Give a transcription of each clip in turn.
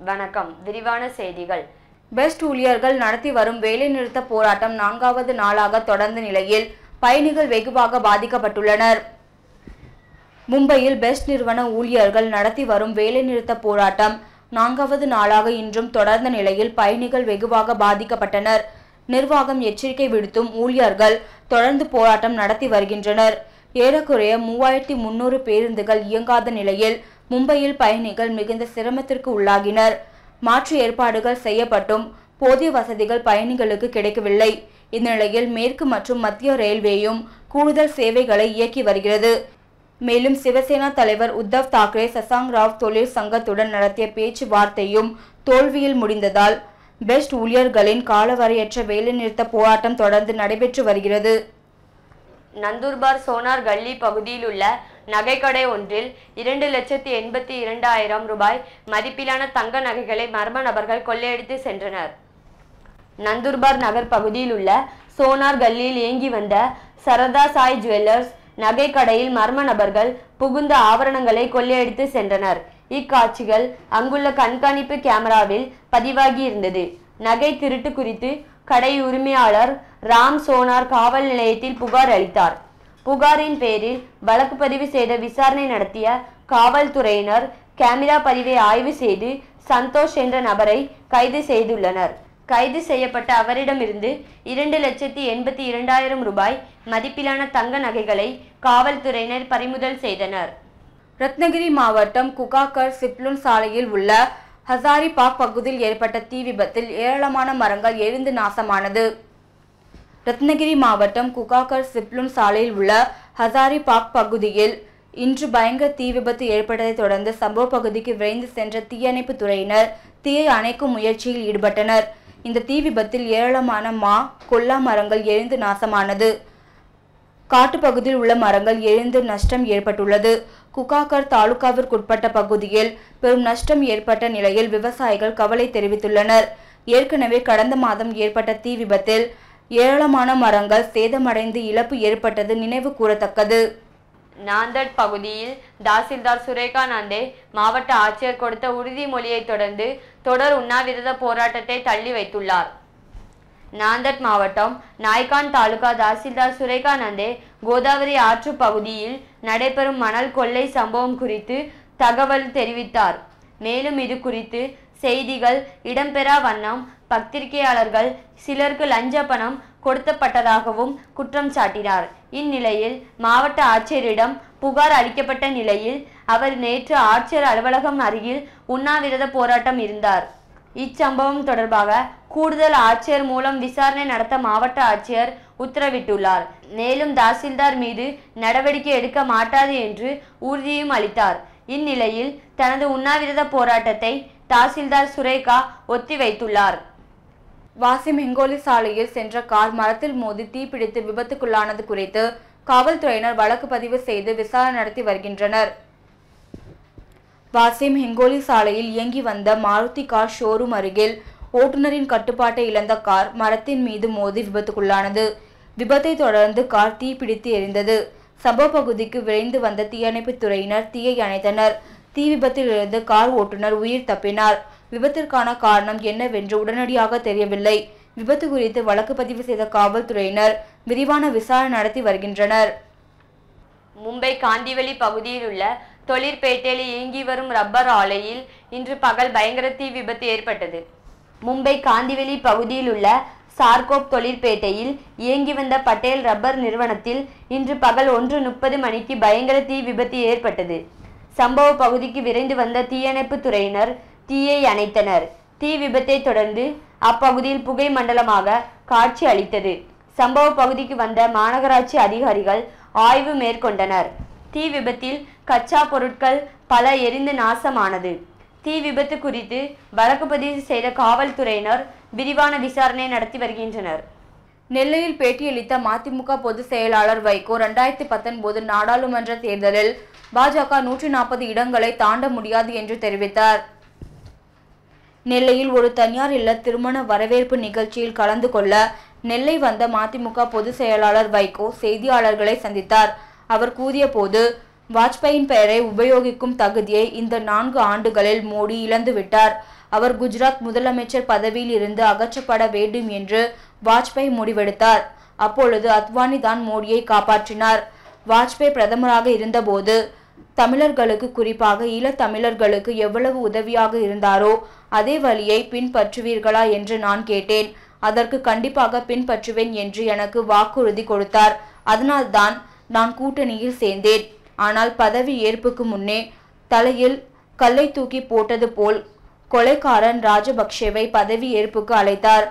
வணக்கம் விரிவான செய்திகள் பெஸ்ட் ஊழியர்கள் நடத்தி வரும் வேலைநிறுத்த போராட்டம் நான்காவது நாளாக தொடர்ந்த நிலையில் பயணிகள் வெகுவாக பாதிக்கப்பட்டுள்ளனர் மும்பையில் பெஸ்ட் நிறுவன ஊழியர்கள் நடத்தி வரும் வேலைநிறுத்த போராட்டம் நான்காவது நாளாக இன்றும் தொடர்ந்த நிலையில் பயணிகள் வெகுவாக பாதிக்கப்பட்டனர் நிர்வாகம் எச்சரிக்கை விடுத்தும் ஊழியர்கள் தொடர்ந்து போராட்டம் நடத்தி வருகின்றனர் ஏறக்குறைய மூவாயிரத்தி முன்னூறு பேருந்துகள் இயங்காத நிலையில் மும்பையில் பயணிகள் மிகுந்த சிரமத்திற்கு உள்ளாகினர் மாற்று ஏற்பாடுகள் செய்யப்பட்டும் போதிய வசதிகள் பயணிகளுக்கு கிடைக்கவில்லை இந்நிலையில் மேற்கு மற்றும் மத்திய ரயில்வேயும் கூடுதல் சேவைகளை இயக்கி வருகிறது மேலும் சிவசேனா தலைவர் உத்தவ் தாக்கரே சசாங் ராவ் தொழிற் சங்கத்துடன் நடத்திய பேச்சுவார்த்தையும் தோல்வியில் முடிந்ததால் பெஸ்ட் ஊழியர்களின் காலவரையற்ற வேலைநிறுத்த போராட்டம் தொடர்ந்து நடைபெற்று வருகிறது நந்தூர்பார் சோனார் கல்லி பகுதியில் உள்ள நகைக்கடை ஒன்றில் இரண்டு லட்சத்தி எண்பத்தி இரண்டாயிரம் ரூபாய் மதிப்பிலான தங்க நகைகளை மர்ம நபர்கள் கொள்ளையடித்து சென்றனர் நந்தூர்பார் நகர் பகுதியில் உள்ள சோனார் கல்லியில் இயங்கி வந்த சரதா சாய் ஜுவல்லர்ஸ் நகை கடையில் மர்ம நபர்கள் புகுந்த ஆபரணங்களை கொள்ளையடித்து சென்றனர் இக்காட்சிகள் அங்குள்ள கண்காணிப்பு கேமராவில் பதிவாகி இருந்தது நகை திருட்டு குறித்து கடை உரிமையாளர் ராம் சோனார் காவல் நிலையத்தில் புகார் அளித்தார் புகாரின் பேரில் வழக்கு பதிவு செய்த விசாரணை நடத்திய காவல்துறையினர் கேமரா பதிவை ஆய்வு செய்து சந்தோஷ் என்ற நபரை கைது செய்துள்ளனர் கைது செய்யப்பட்ட அவரிடமிருந்து இரண்டு லட்சத்தி எண்பத்தி இரண்டாயிரம் ரூபாய் மதிப்பிலான தங்க நகைகளை காவல்துறையினர் பறிமுதல் செய்தனர் ரத்னகிரி மாவட்டம் குகாக்கர் சிப்லுன் சாலையில் உள்ள ஹசாரி பாக் பகுதியில் ஏற்பட்ட தீ விபத்தில் ஏராளமான மரங்கள் எரிந்து நாசமானது ரத்னகிரி மாவட்டம் குகாக்கர் சிப்லுன் சாலையில் உள்ள ஹசாரி பாக் பகுதியில் இன்று பயங்கர தீ விபத்து ஏற்பட்டதைத் தொடர்ந்து சம்பவ பகுதிக்கு விரைந்து சென்ற தீயணைப்பு துறையினர் தீயை அணைக்கும் முயற்சியில் ஈடுபட்டனர் இந்த தீ விபத்தில் ஏராளமான மா கொல்லா மரங்கள் எரிந்து நாசமானது காட்டுப்பகுதியில் உள்ள மரங்கள் எரிந்து நஷ்டம் ஏற்பட்டுள்ளது குகாக்கர் தாலுகாவிற்குட்பட்ட பகுதியில் பெரும் நஷ்டம் ஏற்பட்ட நிலையில் விவசாயிகள் கவலை தெரிவித்துள்ளனர் ஏற்கனவே கடந்த மாதம் ஏற்பட்ட தீ விபத்தில் ஏராளமான மரங்கள் சேதமடைந்து இழப்பு ஏற்பட்டது நினைவு கூறத்தக்கது நாந்தட் பகுதியில் தாசில்தார் சுரேகா நாந்தே மாவட்ட ஆட்சியர் கொடுத்த உறுதிமொழியை தொடர்ந்து தொடர் உண்ணாவிரத போராட்டத்தை தள்ளி வைத்துள்ளார் நாந்தட் மாவட்டம் நாய்கான் தாலுகா தாசில்தார் சுரேகா நந்தே கோதாவரி ஆற்று பகுதியில் நடைபெறும் மணல் கொள்ளை சம்பவம் குறித்து தகவல் தெரிவித்தார் மேலும் இது குறித்து செய்திகள் இடம்பெறா வண்ணம் பத்திரிகையாளர்கள் சிலருக்கு லஞ்ச பணம் கொடுத்தப்பட்டதாகவும் குற்றம் சாட்டினார் இந்நிலையில் மாவட்ட ஆட்சியரிடம் புகார் அளிக்கப்பட்ட நிலையில் அவர் நேற்று ஆட்சியர் அலுவலகம் அருகில் உண்ணாவிரத போராட்டம் இருந்தார் இச்சம்பவம் தொடர்பாக கூடுதல் ஆட்சியர் மூலம் விசாரணை நடத்த மாவட்ட ஆட்சியர் உத்தரவிட்டுள்ளார் மேலும் தாசில்தார் மீது நடவடிக்கை எடுக்க மாட்டாது என்று உறுதியும் அளித்தார் இந்நிலையில் தனது உண்ணாவிரத போராட்டத்தை தாசில்தார் சுரேகா ஒத்திவைத்துள்ளார் வாசிம் ஹிங்கோலி சாலையில் சென்ற கார் மரத்தில் மோதி தீப்பிடித்து விபத்துக்குள்ளானது குறித்து காவல்துறையினர் வழக்கு பதிவு செய்து விசாரணை நடத்தி வருகின்றனர் வாசிம் ஹிங்கோலி சாலையில் இயங்கி வந்த மாருதி கார் ஷோரூம் அருகில் ஓட்டுநரின் கட்டுப்பாட்டை இழந்த கார் மரத்தின் மீது மோதி விபத்துக்குள்ளானது விபத்தை தொடர்ந்து கார் தீப்பிடித்து எரிந்தது சம்பவ பகுதிக்கு விரைந்து வந்த தீயணைப்புத் துறையினர் தீயை அணைத்தனர் தீ விபத்திலிருந்து கார் ஓட்டுநர் உயிர் தப்பினார் விபத்திற்கான காரணம் என்னவென்று உடனடியாக தெரியவில்லை விபத்து குறித்து வழக்கு பதிவு செய்த காவல்துறையினர் விரிவான விசாரணை நடத்தி வருகின்றனர் மும்பை காந்திவெளி பகுதியில் உள்ள தொழிற்பேட்டையில் இயங்கி வரும் ரப்பர் ஆலையில் இன்று பகல் பயங்கர தீ விபத்து ஏற்பட்டது மும்பை காந்திவெளி பகுதியில் உள்ள சார்கோப் தொழிற்பேட்டையில் இயங்கி வந்த பட்டேல் ரப்பர் நிறுவனத்தில் இன்று பகல் ஒன்று முப்பது மணிக்கு பயங்கர தீ விபத்து ஏற்பட்டது சம்பவ பகுதிக்கு விரைந்து வந்த தீயணைப்பு துறையினர் தீயை அணைத்தனர் தீ விபத்தை தொடர்ந்து அப்பகுதியில் புகை மண்டலமாக காட்சி அளித்தது சம்பவ பகுதிக்கு வந்த மாநகராட்சி அதிகாரிகள் ஆய்வு மேற்கொண்டனர் தீ விபத்தில் கச்சா பொருட்கள் பல எரிந்து நாசமானது தீ விபத்து குறித்து வழக்கு பதிவு செய்த காவல்துறையினர் விரிவான விசாரணை நடத்தி வருகின்றனர் நெல்லையில் பேட்டியளித்த மதிமுக பொதுச் செயலாளர் வைகோ ரெண்டாயிரத்தி பத்தொன்பது நாடாளுமன்ற தேர்தலில் பாஜக நூற்றி நாற்பது இடங்களை தாண்ட முடியாது என்று தெரிவித்தார் நெல்லையில் ஒரு தனியார் இல்ல திருமண வரவேற்பு நிகழ்ச்சியில் கலந்து கொள்ள நெல்லை வந்த மதிமுக பொதுச் செயலாளர் வைகோ செய்தியாளர்களை சந்தித்தார் அவர் கூறிய போது வாஜ்பாயின் பெயரை உபயோகிக்கும் தகுதியை இந்த நான்கு ஆண்டுகளில் மோடி இழந்துவிட்டார் அவர் குஜராத் முதலமைச்சர் பதவியில் இருந்து அகற்றப்பட வேண்டும் என்று வாஜ்பாய் முடிவெடுத்தார் அப்பொழுது அத்வானி தான் மோடியை காப்பாற்றினார் வாஜ்பாய் பிரதமராக இருந்தபோது தமிழர்களுக்கு குறிப்பாக ஈழத்தமிழர்களுக்கு எவ்வளவு உதவியாக இருந்தாரோ அதே வழியை பின்பற்றுவீர்களா என்று நான் கேட்டேன் அதற்கு கண்டிப்பாக பின்பற்றுவேன் என்று எனக்கு வாக்குறுதி கொடுத்தார் அதனால்தான் நான் கூட்டணியில் சேர்ந்தேன் ஆனால் பதவி ஏற்புக்கு முன்னே தலையில் கல்லை தூக்கி போட்டது போல் கொலைக்காரன் ராஜபக்சேவை பதவி ஏற்புக்கு அழைத்தார்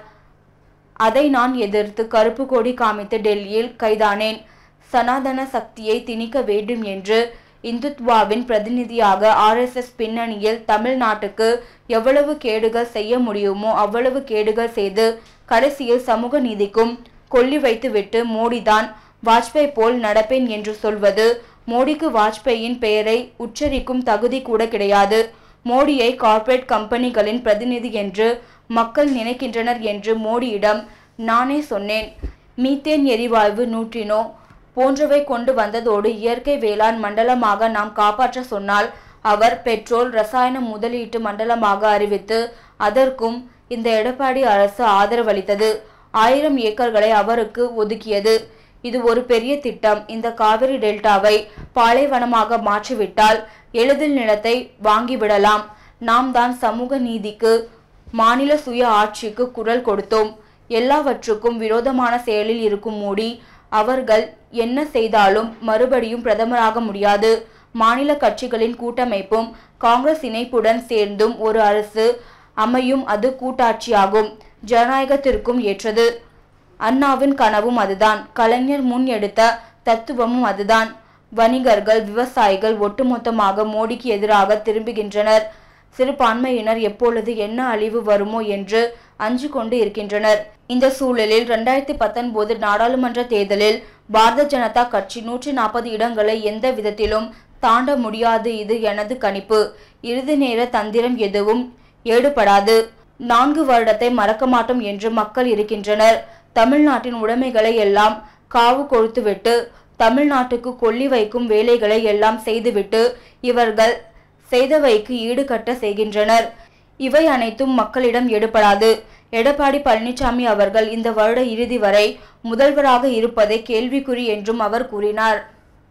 அதை நான் எதிர்த்து கருப்பு கொடி காமித்து டெல்லியில் கைதானேன் சனாதன சக்தியை திணிக்க வேண்டும் என்று இந்துத்வாவின் பிரதிநிதியாக ஆர்எஸ்எஸ் பின்னணியில் தமிழ்நாட்டுக்கு எவ்வளவு கேடுகள் செய்ய முடியுமோ அவ்வளவு கேடுகள் செய்து கடைசியில் சமூக நீதிக்கும் கொல்லி வைத்துவிட்டு மோடிதான் வாஜ்பாய் போல் நடப்பேன் என்று சொல்வது மோடிக்கு வாஜ்பாயின் பெயரை உச்சரிக்கும் தகுதி கூட கிடையாது மோடியை கார்ப்பரேட் கம்பெனிகளின் பிரதிநிதி என்று மக்கள் நினைக்கின்றனர் என்று மோடியிடம் நானே சொன்னேன் மீத்தேன் எரிவாயு நூற்றினோ போன்றவை கொண்டு வந்ததோடு இயற்கை வேளாண் மண்டலமாக நாம் காப்பாற்ற சொன்னால் அவர் பெட்ரோல் ரசாயன முதலீட்டு மண்டலமாக அறிவித்து அதற்கும் இந்த எடப்பாடி அரசு ஆதரவளித்தது ஆயிரம் ஏக்கர்களை அவருக்கு ஒதுக்கியது இது ஒரு பெரிய திட்டம் இந்த காவிரி டெல்டாவை பாலைவனமாக மாற்றிவிட்டால் எளிதில் நிலத்தை வாங்கிவிடலாம் நாம் தான் சமூக நீதிக்கு மாநில சுய ஆட்சிக்கு குரல் கொடுத்தோம் எல்லாவற்றுக்கும் விரோதமான செயலில் இருக்கும் மோடி அவர்கள் என்ன செய்தாலும் மறுபடியும் பிரதமராக முடியாது மாநில கட்சிகளின் கூட்டமைப்பும் காங்கிரஸ் இணைப்புடன் சேர்ந்தும் ஒரு அரசு அமையும் அது கூட்டாட்சியாகும் ஜனநாயகத்திற்கும் ஏற்றது அண்ணாவின் கனவும் அதுதான் கலைஞர் முன் எடுத்த தத்துவமும் அதுதான் வணிகர்கள் விவசாயிகள் ஒட்டுமொத்தமாக மோடிக்கு எதிராக திரும்புகின்றனர் சிறுபான்மையினர் எப்பொழுது என்ன அழிவு வருமோ என்று அஞ்சு கொண்டு இருக்கின்றனர் இந்த சூழலில் இரண்டாயிரத்தி பத்தொன்பது நாடாளுமன்ற தேர்தலில் பாரத ஜனதா கட்சி நூற்றி நாற்பது இடங்களை எந்த விதத்திலும் தாண்ட முடியாது இது எனது கணிப்பு இறுதி நேர தந்திரம் எதுவும் ஏடுபடாது நான்கு வருடத்தை மறக்க மாட்டோம் என்று மக்கள் இருக்கின்றனர் தமிழ்நாட்டின் உடைமைகளை எல்லாம் காவு கொடுத்துவிட்டு தமிழ்நாட்டுக்கு கொல்லி வைக்கும் வேலைகளை எல்லாம் செய்துவிட்டு இவர்கள் செய்தவைக்கு ஈடுகட்ட செய்கின்றனர் இவை அனைத்தும் மக்களிடம் எடுபடாது எடப்பாடி பழனிசாமி அவர்கள் இந்த வருட இறுதி வரை முதல்வராக இருப்பதை கேள்விக்குறி என்றும் அவர் கூறினார்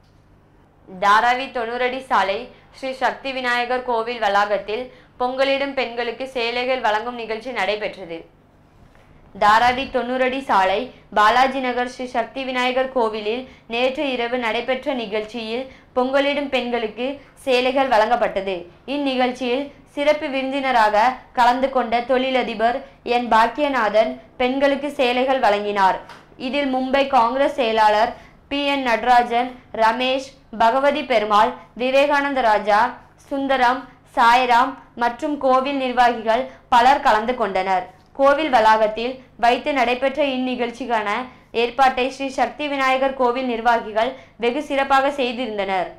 தாராவி தொண்ணூறடி சாலை ஸ்ரீ சக்தி விநாயகர் கோவில் வளாகத்தில் பொங்கலிடும் பெண்களுக்கு சேலைகள் வழங்கும் நிகழ்ச்சி நடைபெற்றது தாராவி தொண்ணூறடி சாலை பாலாஜி நகர் ஸ்ரீ சக்தி விநாயகர் கோவிலில் நேற்று இரவு நடைபெற்ற நிகழ்ச்சியில் பொங்கலிடும் பெண்களுக்கு சேலைகள் வழங்கப்பட்டது இந்நிகழ்ச்சியில் சிறப்பு விருந்தினராக கலந்து கொண்ட தொழிலதிபர் என் பாக்கியநாதன் பெண்களுக்கு சேலைகள் வழங்கினார் இதில் மும்பை காங்கிரஸ் செயலாளர் பி என் நடராஜன் ரமேஷ் பகவதி பெருமாள் விவேகானந்த ராஜா சுந்தரம் சாய்ராம் மற்றும் கோவில் நிர்வாகிகள் பலர் கலந்து கொண்டனர் கோவில் வளாகத்தில் வைத்து நடைபெற்ற இந்நிகழ்ச்சிக்கான ஏற்பாட்டை ஸ்ரீ சக்தி விநாயகர் கோவில் நிர்வாகிகள் வெகு சிறப்பாக செய்திருந்தனர்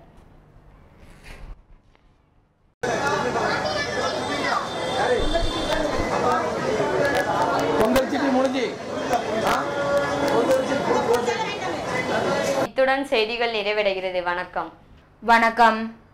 பொங்கல் சிட்டி முடிஞ்சு இத்துடன் செய்திகள் நிறைவடைகிறது வணக்கம் வணக்கம்